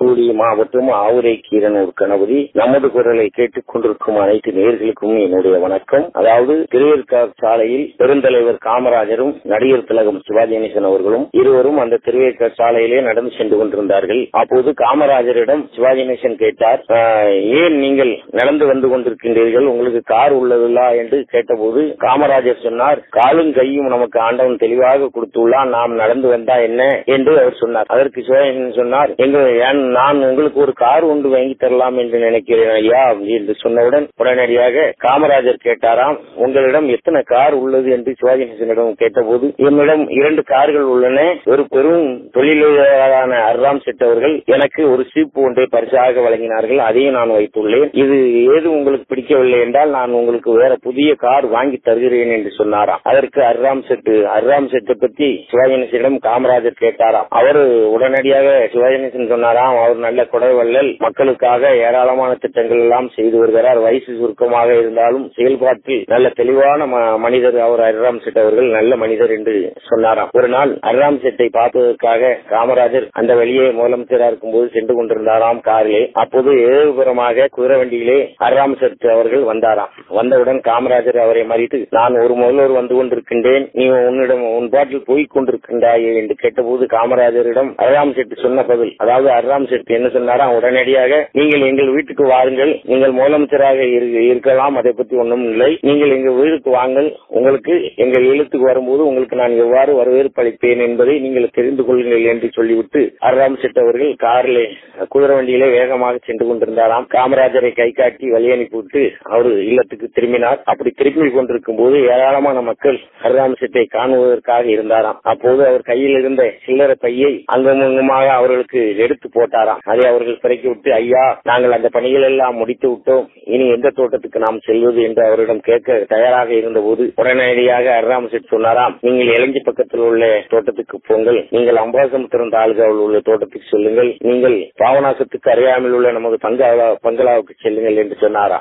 தூத்துக்குடி மாவட்டம் ஆவுரை கீரனூர் கணபதி நமது குரலை கேட்டுக் கொண்டிருக்கும் அனைத்து நேர்களுக்கும் என்னுடைய வணக்கம் அதாவது திருவேற்காடு சாலையில் பெருந்தலைவர் காமராஜரும் நடிகர் திலகம் சிவாஜி கணேசன் அவர்களும் இருவரும் அந்த திருவேற்காடு சாலையிலே நடந்து சென்று கொண்டிருந்தார்கள் அப்போது காமராஜரிடம் சிவாஜி கணேசன் கேட்டார் "ஆஹ், ஏன் நீங்கள் நடந்து வந்து கொண்டிருக்கின்றீர்கள் உங்களுக்கு கார் உள்ளதில்லா என்று கேட்டபோது காமராஜர் சொன்னார் காலும் கையும் நமக்கு ஆண்டவன் தெளிவாக கொடுத்துள்ளான் நாம் நடந்து வந்தா என்ன என்று அவர் சொன்னார் அதற்கு சிவாஜி சொன்னார் எங்க ஏன் நான் உங்களுக்கு ஒரு கார் ஒன்று வாங்கி தரலாம் என்று நினைக்கிறேன் ஐயா என்று சொன்னவுடன் உடனடியாக காமராஜர் கேட்டாராம் உங்களிடம் எத்தனை கார் உள்ளது என்று சிவாஜி கணேசனிடம் கேட்டபோது என்னிடம் இரண்டு கார்கள் உள்ளன ஒரு பெரும் தொழிலாளரான அர்ராம் செட் அவர்கள் எனக்கு ஒரு சீப்பு ஒன்றை பரிசாக வழங்கினார்கள் அதையும் நான் வைத்துள்ளேன் இது ஏது உங்களுக்கு பிடிக்கவில்லை என்றால் நான் உங்களுக்கு வேற புதிய கார் வாங்கி தருகிறேன் என்று சொன்னாராம் அதற்கு அர்ராம் செட்டு அர்ராம் செட்டை பற்றி சிவாஜி கணேசனிடம் காமராஜர் கேட்டாராம் அவர் உடனடியாக சிவாஜி கணேசன் சொன்னாராம் அவர் நல்ல குடவள்ளல் மக்களுக்காக ஏராளமான திட்டங்கள் எல்லாம் செய்து வருகிறார் வயசு சுருக்கமாக இருந்தாலும் செயல்பாட்டில் நல்ல தெளிவான ம- மனிதர் அவர் அர்ராம் செட் அவர்கள் நல்ல மனிதர் என்று சொன்னாராம் ஒரு நாள் அர்ராம் செட்டை பார்ப்பதற்காக காமராஜர் அந்த வழியே முதலமைச்சராக இருக்கும்போது சென்று கொண்டிருந்தாராம் காரிலே அப்போது ஏழுபுறமாக குதிரை வண்டியிலே அர்ராம் செட் அவர்கள் வந்தாராம் வந்தவுடன் காமராஜர் அவரை மறித்து நான் ஒரு முதல்வர் வந்து கொண்டிருக்கின்றேன் நீ உன்னிடம் உன் பாட்டில் போய்க் கொண்டிருக்கின்றாயே என்று கேட்டபோது காமராஜரிடம் அர்ராம் செட் சொன்ன பதில் அதாவது அர்ராம் செட் என்ன சொன்னாராம் உடனடியாக நீங்கள் எங்கள் வீட்டுக்கு வாருங்கள் நீங்கள் முதலமைச்சராக இரு- இருக்கலாம் அதை பற்றி ஒன்றும் இல்லை நீங்கள் எங்கள் வீட்டுக்கு வாங்கள் உங்களுக்கு எங்கள் இல்லத்துக்கு வரும்போது உங்களுக்கு நான் எவ்வாறு வரவேற்பு அளிப்பேன் என்பதை நீங்கள் தெரிந்து கொள்ளுங்கள் என்று சொல்லிவிட்டு அர்ராம் செட் அவர்கள் காரிலே குதிரை வண்டியிலே வேகமாக சென்று கொண்டிருந்தாராம் காமராஜரை கை காட்டி வழி அனுப்பிவிட்டு அவர் இல்லத்துக்கு திரும்பினார் அப்படி திரும்பி கொண்டிருக்கும் போது ஏராளமான மக்கள் அர்ராம் செட்டை காணுவதற்காக இருந்தாராம் அப்போது அவர் கையில் இருந்த சில்லறை பையை அங்குமாக அவர்களுக்கு எடுத்து போட்டாராம் அதை அவர்கள் பிறக்கி விட்டு ஐயா நாங்கள் அந்த பணிகள் எல்லாம் முடித்து விட்டோம் இனி எந்த தோட்டத்துக்கு நாம் செல்வது என்று அவரிடம் கேட்க தயாராக இருந்தபோது உடனடியாக அர்ராம் செட் சொன்னாராம் நீங்கள் இளஞ்சி பக்கத்தில் உள்ள தோட்டத்துக்கு போங்கள் நீங்கள் அம்பாசமுத்திரம் தாலுகாவில் உள்ள தோட்டத்துக்கு செல்லுங்கள் நீங்கள் பாவநாசத்துக்கு அறியாமல் உள்ள நமது பங்களா பங்களாவுக்கு செல்லுங்கள் என்று சொன்னாராம்